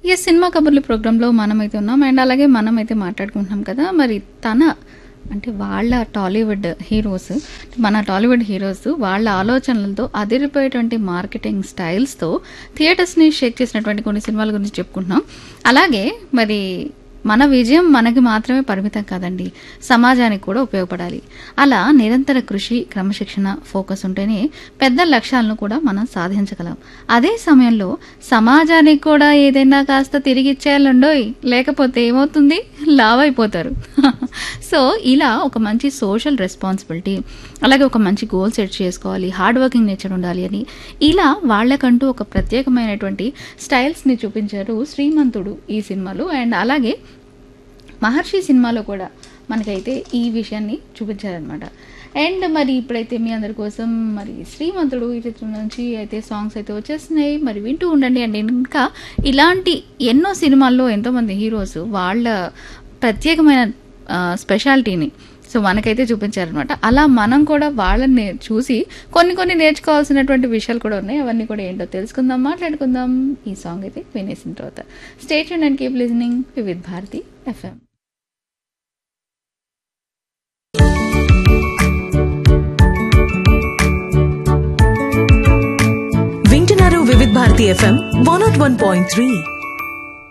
yes cinema కబుర్లు ప్రోగ్రాంలో మనమైతే ఉన్నాం అండ్ అలాగే మనమైతే మాట్లాడుకుంటున్నాం కదా మరి తన అంటే వాళ్ళ టాలీవుడ్ హీరోస్ మన టాలీవుడ్ హీరోస్ వాళ్ళ ఆలోచనలతో అదిరిపోయేటువంటి మార్కెటింగ్ స్టైల్స్తో థియేటర్స్ని షేక్ చేసినటువంటి కొన్ని సినిమాల గురించి చెప్పుకుంటున్నాం అలాగే మరి మన విజయం మనకి మాత్రమే పరిమితం కాదండి సమాజానికి కూడా ఉపయోగపడాలి అలా నిరంతర కృషి క్రమశిక్షణ ఫోకస్ ఉంటేనే పెద్ద లక్ష్యాలను కూడా మనం సాధించగలం అదే సమయంలో సమాజానికి కూడా ఏదైనా కాస్త తిరిగి ఇచ్చేయాలండోయ్ లేకపోతే ఏమవుతుంది లావ్ అయిపోతారు సో ఇలా ఒక మంచి సోషల్ రెస్పాన్సిబిలిటీ అలాగే ఒక మంచి గోల్ సెట్ చేసుకోవాలి హార్డ్ వర్కింగ్ నేచర్ ఉండాలి అని ఇలా వాళ్ళకంటూ ఒక ప్రత్యేకమైనటువంటి స్టైల్స్ని చూపించారు శ్రీమంతుడు ఈ సినిమాలో అండ్ అలాగే మహర్షి సినిమాలో కూడా మనకైతే ఈ విషయాన్ని చూపించారనమాట అండ్ మరి ఇప్పుడైతే మీ అందరి కోసం మరి శ్రీమంతుడు ఈ చిత్రం నుంచి అయితే సాంగ్స్ అయితే వచ్చేస్తున్నాయి మరి వింటూ ఉండండి అండ్ ఇంకా ఇలాంటి ఎన్నో సినిమాల్లో ఎంతోమంది హీరోస్ వాళ్ళ ప్రత్యేకమైన స్పెషాలిటీని సో మనకైతే చూపించారనమాట అలా మనం కూడా వాళ్ళని చూసి కొన్ని కొన్ని నేర్చుకోవాల్సినటువంటి విషయాలు కూడా ఉన్నాయి అవన్నీ కూడా ఏంటో తెలుసుకుందాం మాట్లాడుకుందాం ఈ సాంగ్ అయితే వినేసిన తర్వాత stay tuned keep listening with Bharati FM వింటున్నారు Vividh Bharati FM one not one point three